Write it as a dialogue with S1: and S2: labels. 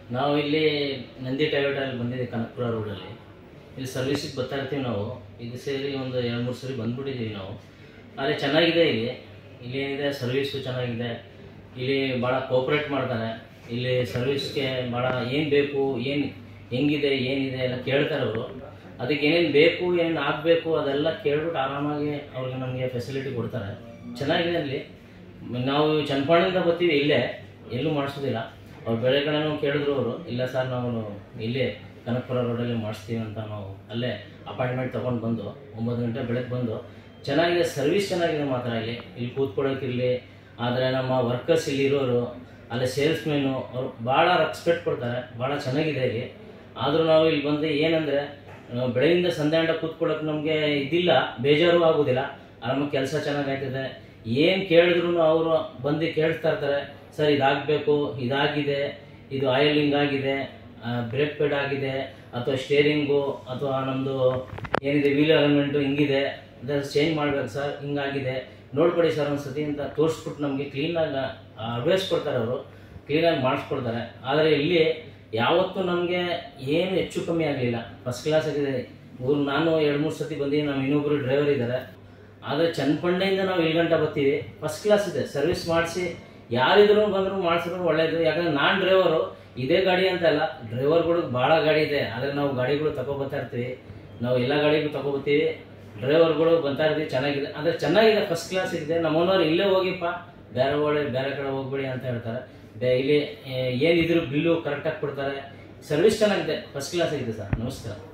S1: ನಾವು ಇಲ್ಲಿ ನಂದಿ ಟೈವೇಟಲ್ಲಿ ಬಂದಿದ್ದೀವಿ ಕನಕಪುರ ರೋಡಲ್ಲಿ ಇಲ್ಲಿ ಸರ್ವಿಸಿಗೆ ಬರ್ತಾ ಇರ್ತೀವಿ ನಾವು ಇದು ಸೇರಿ ಒಂದು ಎರಡು ಮೂರು ಸರಿ ಬಂದ್ಬಿಟ್ಟಿದ್ದೀವಿ ನಾವು ಆದರೆ ಚೆನ್ನಾಗಿದೆ ಇಲ್ಲಿ ಇಲ್ಲಿ ಏನಿದೆ ಸರ್ವಿಸು ಚೆನ್ನಾಗಿದೆ ಇಲ್ಲಿ ಭಾಳ ಕೋಪ್ರೇಟ್ ಮಾಡ್ತಾರೆ ಇಲ್ಲಿ ಸರ್ವಿಸ್ಗೆ ಭಾಳ ಏನು ಬೇಕು ಏನು ಹೆಂಗಿದೆ ಏನಿದೆ ಎಲ್ಲ ಕೇಳ್ತಾರೆ ಅವರು ಅದಕ್ಕೆ ಏನೇನು ಬೇಕು ಏನೇನು ಆಗಬೇಕು ಅದೆಲ್ಲ ಕೇಳ್ಬಿಟ್ಟು ಆರಾಮಾಗಿ ಅವ್ರಿಗೆ ನಮಗೆ ಫೆಸಿಲಿಟಿ ಕೊಡ್ತಾರೆ ಚೆನ್ನಾಗಿದೆ ಅಲ್ಲಿ ನಾವು ಚನ್ನಪಟ್ಟಣದಿಂದ ಬರ್ತೀವಿ ಇಲ್ಲೇ ಎಲ್ಲೂ ಮಾಡಿಸೋದಿಲ್ಲ ಅವ್ರು ಬೆಳೆ ಕಡೆನೂ ಕೇಳಿದ್ರು ಅವರು ಇಲ್ಲ ಸರ್ ನಾವು ಇಲ್ಲೇ ಕನಕಪುರ ರೋಡಲ್ಲಿ ಮಾಡಿಸ್ತೀವಿ ಅಂತ ನಾವು ಅಲ್ಲೇ ಅಪಾಯಿಂಟ್ಮೆಂಟ್ ತೊಗೊಂಡು ಬಂದು ಒಂಬತ್ತು ಗಂಟೆ ಬೆಳಗ್ಗೆ ಬಂದು ಚೆನ್ನಾಗಿದೆ ಸರ್ವಿಸ್ ಚೆನ್ನಾಗಿದೆ ಮಾತ್ರ ಇಲ್ಲಿ ಇಲ್ಲಿ ಕೂತ್ಕೊಳ್ಳೋಕ್ಕಿರಲಿ ಆದರೆ ನಮ್ಮ ವರ್ಕರ್ಸ್ ಇಲ್ಲಿ ಇರೋರು ಅಲ್ಲಿ ಸೇಲ್ಸ್ಮೆನ್ನು ಅವರು ಭಾಳ ರೆಸ್ಪೆಕ್ಟ್ ಕೊಡ್ತಾರೆ ಭಾಳ ಚೆನ್ನಾಗಿದೆ ಇಲ್ಲಿ ಆದರೂ ನಾವು ಇಲ್ಲಿ ಬಂದು ಏನಂದರೆ ಬೆಳಗಿಂದ ಸಂಜೆ ಗಂಟೆ ಕೂತ್ಕೊಳ್ಳೋಕೆ ನಮಗೆ ಇದಿಲ್ಲ ಬೇಜಾರು ಆಗೋದಿಲ್ಲ ಆರಾಮಾಗಿ ಕೆಲಸ ಚೆನ್ನಾಗಾಯ್ತದೆ ಏನು ಕೇಳಿದ್ರು ಅವರು ಬಂದು ಕೇಳ್ತಾ ಇರ್ತಾರೆ ಸರ್ ಇದಾಗಬೇಕು ಇದಾಗಿದೆ ಇದು ಆಯಿಲ್ ಹಿಂಗಾಗಿದೆ ಬ್ರೇಕ್ ಪೆಡ್ ಆಗಿದೆ ಅಥವಾ ಸ್ಟೇರಿಂಗು ಅಥವಾ ನಮ್ಮದು ಏನಿದೆ ವೀಲ್ ಅಲೈನ್ಮೆಂಟು ಹಿಂಗಿದೆ ಅದನ್ನು ಚೇಂಜ್ ಮಾಡ್ಬೇಕು ಸರ್ ಹಿಂಗಾಗಿದೆ ನೋಡ್ಕೊಡಿ ಸರ್ ಒಂದ್ಸತಿ ಅಂತ ತೋರಿಸ್ಬಿಟ್ಟು ನಮಗೆ ಕ್ಲೀನಾಗಿ ಅಡ್ವೈಸ್ ಕೊಡ್ತಾರೆ ಅವರು ಕ್ಲೀನಾಗಿ ಮಾಡಿಸ್ಕೊಡ್ತಾರೆ ಆದರೆ ಇಲ್ಲಿ ಯಾವತ್ತೂ ನಮಗೆ ಏನು ಹೆಚ್ಚು ಕಮ್ಮಿ ಆಗಲಿಲ್ಲ ಫಸ್ಟ್ ಕ್ಲಾಸ್ ಆಗಿದೆ ಊರು ನಾನು ಎರಡು ಮೂರು ಸತಿ ಬಂದಿದ್ದೀನಿ ನಮ್ಮ ಇನ್ನೊಬ್ಬರು ಡ್ರೈವರ್ ಇದ್ದಾರೆ ಆದರೆ ಚನ್ನಪಣ್ಣೆಯಿಂದ ನಾವು ಇಲ್ಲಿ ಗಂಟ ಬರ್ತೀವಿ ಫಸ್ಟ್ ಕ್ಲಾಸ್ ಇದೆ ಸರ್ವಿಸ್ ಮಾಡಿಸಿ ಯಾರಿದ್ರು ಬಂದರೂ ಮಾಡಿಸಿದ್ರು ಒಳ್ಳೇದು ಯಾಕಂದ್ರೆ ನಾನು ಡ್ರೈವರು ಇದೇ ಗಾಡಿ ಅಂತ ಅಲ್ಲ ಡ್ರೈವರ್ಗಳಿಗೆ ಭಾಳ ಗಾಡಿ ಇದೆ ಆದರೆ ನಾವು ಗಾಡಿಗಳು ತಗೊಬರ್ತಾ ಇರ್ತೀವಿ ನಾವು ಎಲ್ಲ ಗಾಡಿಗಳು ತಗೊಬರ್ತೀವಿ ಡ್ರೈವರ್ಗಳು ಬರ್ತಾ ಇರ್ತೀವಿ ಚೆನ್ನಾಗಿದೆ ಆದರೆ ಚೆನ್ನಾಗಿದೆ ಫಸ್ಟ್ ಕ್ಲಾಸ್ ಇದೆ ನಮ್ಮ ಓನರ್ ಇಲ್ಲೇ ಹೋಗಿಪ್ಪ ಬೇರೆ ಒಳ್ಳೆ ಬೇರೆ ಕಡೆ ಹೋಗ್ಬೇಡಿ ಅಂತ ಹೇಳ್ತಾರೆ ಬೇ ಇಲ್ಲಿ ಏನಿದ್ರು ಬಿಲ್ಲು ಕರೆಕ್ಟಾಗಿ ಕೊಡ್ತಾರೆ ಸರ್ವಿಸ್ ಚೆನ್ನಾಗಿದೆ ಫಸ್ಟ್ ಕ್ಲಾಸ್ ಆಗಿದೆ ಸರ್ ನಮಸ್ಕಾರ